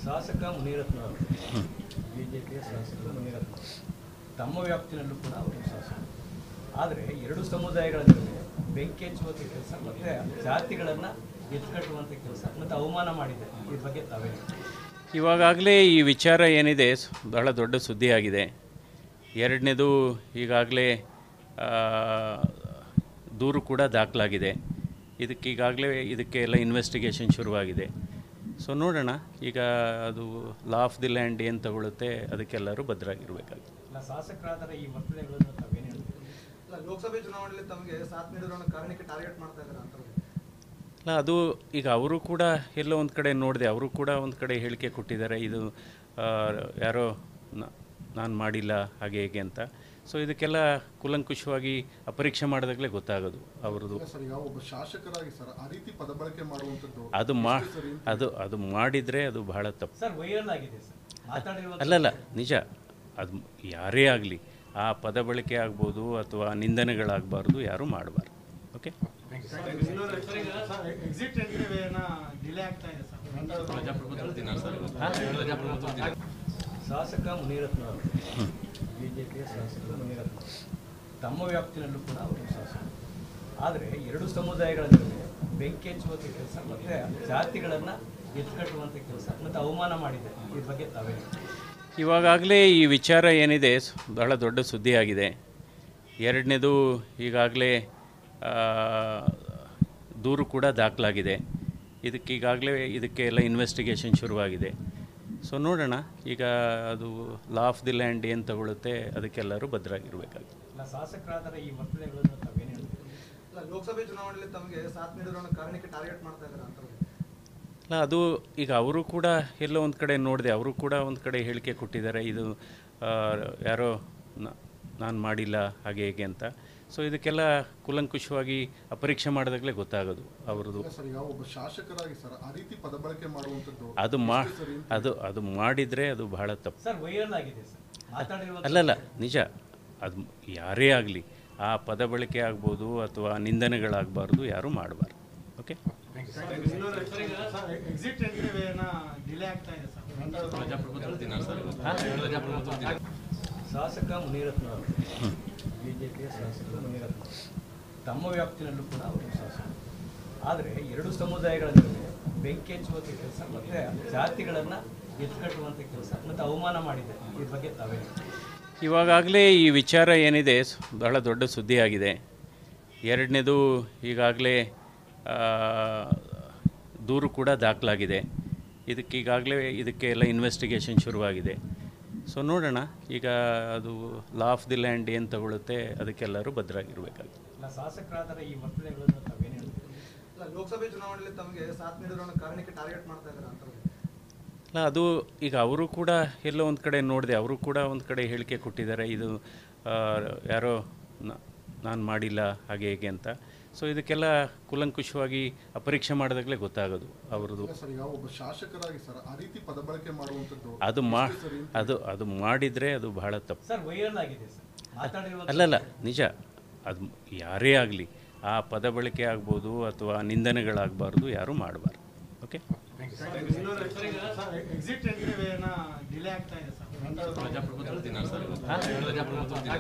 ಶಾಸಕ ಮುನಿರತ್ನ ಅವರು ಬಿಜೆಪಿಯ ಶಾಸಕ ಮುನಿರತ್ನ ಅವರು. ತಮ್ಮ ವ್ಯಾಪ್ತಿನಲ್ಲೂ ಕೂಡ ಅವರು ಶಾಸಕ ಆದರೆ ಎರಡು ಸಮುದಾಯಗಳ ನಡುವೆ ಬೆಂಕಿ ಹಚ್ಚುವಂಥ ಕೆಲಸ ಮತ್ತು ಜಾತಿಗಳನ್ನು ಎತ್ಕಟ್ಟುವಂಥ ಕೆಲಸ ಮತ್ತು ಅವಮಾನ ಮಾಡಿದೆ ಈ ಬಗ್ಗೆ ತಾವೇ ಇವಾಗಲೇ ಈ ವಿಚಾರ ಏನಿದೆ ಸ್- ಬಹಳ ದೊಡ್ಡ ಸುದ್ದಿಯಾಗಿದೆ ಎರಡನೇದು ಈಗಾಗಲೇ ದೂರು ಕೂಡ ದಾಖಲಾಗಿದೆ ಇದಕ್ಕೆ ಈಗಾಗಲೇ ಇದಕ್ಕೆ ಎಲ್ಲ ಇನ್ವೆಸ್ಟಿಗೇಷನ್ ಶುರುವಾಗಿದೆ ಸೊ ನೋಡೋಣ ಈಗ ಅದು ಲಾ ಆಫ್ ದಿ ಲ್ಯಾಂಡ್ ಏನು ತಗೊಳುತ್ತೆ ಅದಕ್ಕೆಲ್ಲರೂ ಭದ್ರಾಗಿರ್ಬೇಕಾಗುತ್ತೆ ಇಲ್ಲ ಶಾಸಕರಾದರೆ ಈ ವರ್ತನೆಗಳನ್ನು ತಾವೇನು ಹೇಳ್ತೀರಿ ಅಲ್ಲ ಲೋಕಸಭೆ ಚುನಾವಣೆಯಲ್ಲಿ ತಮಗೆ ಸಾಥ್ ನೀಡಿರೋ ಕಾರಣಕ್ಕೆ ಟಾರ್ಗೆಟ್ ಮಾಡ್ತಾ ಇದ್ದಾರೆ ಅಂತ ಅಲ್ಲ ಅದು ಈಗ ಅವರು ಕೂಡ ಎಲ್ಲೋ ಒಂದು ಕಡೆ ನೋಡಿದೆ ಅವರು ಕೂಡ ಒಂದು ಕಡೆ ಹೇಳಿಕೆ ಕೊಟ್ಟಿದ್ದಾರೆ ಇದು ಆ, ಯಾರೋ ನಾನು ಮಾಡಿಲ್ಲ ಹಾಗೆ ಹೇಗೆ ಅಂತ ಸೊ ಇದಕ್ಕೆಲ್ಲ ಕೂಲಂಕುಷವಾಗಿ ಅಪರೀಕ್ಷೆ ಮಾಡಿದಾಗಲೇ ಗೊತ್ತಾಗೋದು ಅವ್ರದ್ದು ಸರ್ ಈಗ ಒಬ್ಬ ಶಾಸಕರಾಗಿ ಸರ್ ಆ ರೀತಿ ಪದ ಬಳಕೆ ಮಾಡುವಂಥದ್ದು ಅದು ಮಾ ಅದು ಅದು ಮಾಡಿದರೆ ಅದು ಬಹಳ ತಪ್ಪು ಸರ್ ವೈರಲ್ ಆಗಿದೆ ಸರ್ ಮಾತಾಡಿರುವ ಅಲ್ಲಲ್ಲ ನಿಜ ಅದು ಯಾರೇ ಆಗಲಿ ಆ ಪದ ಬಳಕೆ ಆಗ್ಬೋದು ಅಥವಾ ನಿಂದನೆಗಳಾಗಬಾರ್ದು ಯಾರೂ ಮಾಡಬಾರ್ದು ಓಕೆ ಎಕ್ಸಿಟ್ ಎಂಟ್ರಿವೇನ ಡಿಲೇ ಆಗ್ತಾ ಇದೆ ಸರ್ ಶಾಸಕ ಮುನಿರತ್ನ ಅವರು ಬಿಜೆಪಿಯ ಶಾಸಕ ಮುನಿರತ್ನ ಅವರು. ತಮ್ಮ ವ್ಯಾಪ್ತಿನಲ್ಲೂ ಕೂಡ ಅವರು ಶಾಸಕ ಆದರೆ ಎರಡು ಸಮುದಾಯಗಳ ನಡುವೆ ಬೆಂಕಿ ಹಚ್ಚುವಂಥ ಕೆಲಸ ಮತ್ತು ಜಾತಿಗಳನ್ನು ಎತ್ಕಟ್ಟುವಂಥ ಕೆಲಸ ಮತ್ತು ಅವಮಾನ ಮಾಡಿದೆ ಈ ಬಗ್ಗೆ ತಾವೇ ಇವಾಗಲೇ ಈ ವಿಚಾರ ಏನಿದೆ ಸ್- ಬಹಳ ದೊಡ್ಡ ಸುದ್ದಿಯಾಗಿದೆ ಎರಡನೇದು ಈಗಾಗಲೇ ದೂರು ಕೂಡ ದಾಖಲಾಗಿದೆ ಇದಕ್ಕೆ ಈಗಾಗಲೇ ಇದಕ್ಕೆ ಎಲ್ಲ ಇನ್ವೆಸ್ಟಿಗೇಷನ್ ಶುರುವಾಗಿದೆ ಸೊ ನೋಡೋಣ ಈಗ ಅದು ಲಾ ಆಫ್ ದಿ ಲ್ಯಾಂಡ್ ಏನು ತಗೊಳುತ್ತೆ ಅದಕ್ಕೆಲ್ಲರೂ ಭದ್ರಾಗಿರ್ಬೇಕಾಗುತ್ತೆ ಇಲ್ಲ ಶಾಸಕರಾದರೆ ಈ ವರ್ತನೆಗಳನ್ನು ತಾವೇನು ಹೇಳ್ತೀರಿ ಅಲ್ಲ ಲೋಕಸಭೆ ಚುನಾವಣೆಯಲ್ಲಿ ತಮಗೆ ಸಾಥ್ ನೀಡಿರೋ ಕಾರಣಕ್ಕೆ ಟಾರ್ಗೆಟ್ ಮಾಡ್ತಾ ಇದ್ದಾರೆ ಅಂತ ಅಲ್ಲ ಅದು ಈಗ ಅವರು ಕೂಡ ಎಲ್ಲೋ ಒಂದು ಕಡೆ ನೋಡಿದೆ ಅವರು ಕೂಡ ಒಂದು ಕಡೆ ಹೇಳಿಕೆ ಕೊಟ್ಟಿದ್ದಾರೆ ಇದು ಆ, ಯಾರೋ ನಾನು ಮಾಡಿಲ್ಲ ಹಾಗೆ ಹೇಗೆ ಅಂತ ಸೊ ಇದಕ್ಕೆಲ್ಲ ಕೂಲಂಕುಷವಾಗಿ ಅಪರೀಕ್ಷೆ ಮಾಡಿದಾಗಲೇ ಗೊತ್ತಾಗೋದು ಅವ್ರದ್ದು ಸರ್ ಈಗ ಒಬ್ಬ ಶಾಸಕರಾಗಿ ಸರ್ ಆ ರೀತಿ ಪದ ಬಳಕೆ ಮಾಡುವಂಥದ್ದು ಅದು ಮಾ ಅದು ಅದು ಮಾಡಿದರೆ ಅದು ಬಹಳ ತಪ್ಪು ಸರ್ ವೈರಲ್ ಆಗಿದೆ ಸರ್ ಮಾತಾಡಿರುವ ಅಲ್ಲಲ್ಲ ನಿಜ ಅದು ಯಾರೇ ಆಗಲಿ ಆ ಪದ ಬಳಕೆ ಆಗ್ಬೋದು ಅಥವಾ ನಿಂದನೆಗಳಾಗಬಾರ್ದು ಯಾರೂ ಮಾಡಬಾರ್ದು ಓಕೆ ಎಕ್ಸಿಟ್ ಎಂಟ್ರಿವೇನ ಡಿಲೇ ಆಗ್ತಾ ಇದೆ ಸರ್ ಶಾಸಕ ಮುನಿರತ್ನ ಅವರು ಬಿಜೆಪಿಯ ಶಾಸಕ ಮುನಿರತ್ನ ಅವರು. ತಮ್ಮ ವ್ಯಾಪ್ತಿನಲ್ಲೂ ಕೂಡ ಅವರು ಶಾಸಕ ಆದರೆ ಎರಡು ಸಮುದಾಯಗಳ ನಡುವೆ ಬೆಂಕಿ ಹಚ್ಚುವಂಥ ಕೆಲಸ ಮತ್ತು ಜಾತಿಗಳನ್ನು ಎತ್ಕಟ್ಟುವಂಥ ಕೆಲಸ ಮತ್ತು ಅವಮಾನ ಮಾಡಿದೆ ಈ ಬಗ್ಗೆ ತಾವೇ ಇವಾಗಲೇ ಈ ವಿಚಾರ ಏನಿದೆ ಸ್- ಬಹಳ ದೊಡ್ಡ ಸುದ್ದಿಯಾಗಿದೆ ಎರಡನೇದು ಈಗಾಗಲೇ ದೂರು ಕೂಡ ದಾಖಲಾಗಿದೆ ಇದಕ್ಕೆ ಈಗಾಗಲೇ ಇದಕ್ಕೆ ಎಲ್ಲ ಇನ್ವೆಸ್ಟಿಗೇಷನ್ ಶುರುವಾಗಿದೆ ಸೊ ನೋಡೋಣ ಈಗ ಅದು ಲಾ ಆಫ್ ದಿ ಲ್ಯಾಂಡ್ ಏನು ತಗೊಳುತ್ತೆ ಅದಕ್ಕೆಲ್ಲರೂ ಭದ್ರಾಗಿರ್ಬೇಕಾಗುತ್ತೆ ಇಲ್ಲ ಶಾಸಕರಾದರೆ ಈ ವರ್ತನೆಗಳನ್ನು ತಾವೇನು ಹೇಳ್ತೀರಿ ಅಲ್ಲ ಲೋಕಸಭೆ ಚುನಾವಣೆಯಲ್ಲಿ ತಮಗೆ ಸಾಥ್ ನೀಡಿರೋ ಕಾರಣಕ್ಕೆ ಟಾರ್ಗೆಟ್ ಮಾಡ್ತಾ ಇದ್ದಾರೆ ಅಂತ ಅಲ್ಲ ಅದು ಈಗ ಅವರು ಕೂಡ ಎಲ್ಲೋ ಒಂದು ಕಡೆ ನೋಡಿದೆ ಅವರು ಕೂಡ ಒಂದು ಕಡೆ ಹೇಳಿಕೆ ಕೊಟ್ಟಿದ್ದಾರೆ ಇದು ಆ, ಯಾರೋ ನಾನು ಮಾಡಿಲ್ಲ ಹಾಗೆ ಹೇಗೆ ಅಂತ ಸೊ ಇದಕ್ಕೆಲ್ಲ ಕೂಲಂಕುಷವಾಗಿ ಅಪರೀಕ್ಷೆ ಮಾಡಿದಾಗಲೇ ಗೊತ್ತಾಗೋದು ಅವ್ರದ್ದು ಸರ್ ಈಗ ಒಬ್ಬ ಶಾಸಕರಾಗಿ ಸರ್ ಆ ರೀತಿ ಪದ ಬಳಕೆ ಮಾಡುವಂಥದ್ದು ಅದು ಮಾ ಅದು ಅದು ಮಾಡಿದರೆ ಅದು ಬಹಳ ತಪ್ಪು ಸರ್ ವೈರಲ್ ಆಗಿದೆ ಸರ್ ಮಾತಾಡಿರುವ ಅಲ್ಲಲ್ಲ ನಿಜ ಅದು ಯಾರೇ ಆಗಲಿ ಆ ಪದ ಬಳಕೆ ಆಗ್ಬೋದು ಅಥವಾ ನಿಂದನೆಗಳಾಗಬಾರ್ದು ಯಾರೂ ಮಾಡಬಾರ್ದು ಓಕೆ ಎಕ್ಸಿಟ್ ಎಂಟ್ರಿವೇನ ಡಿಲೇ ಆಗ್ತಾ ಇದೆ ಸರ್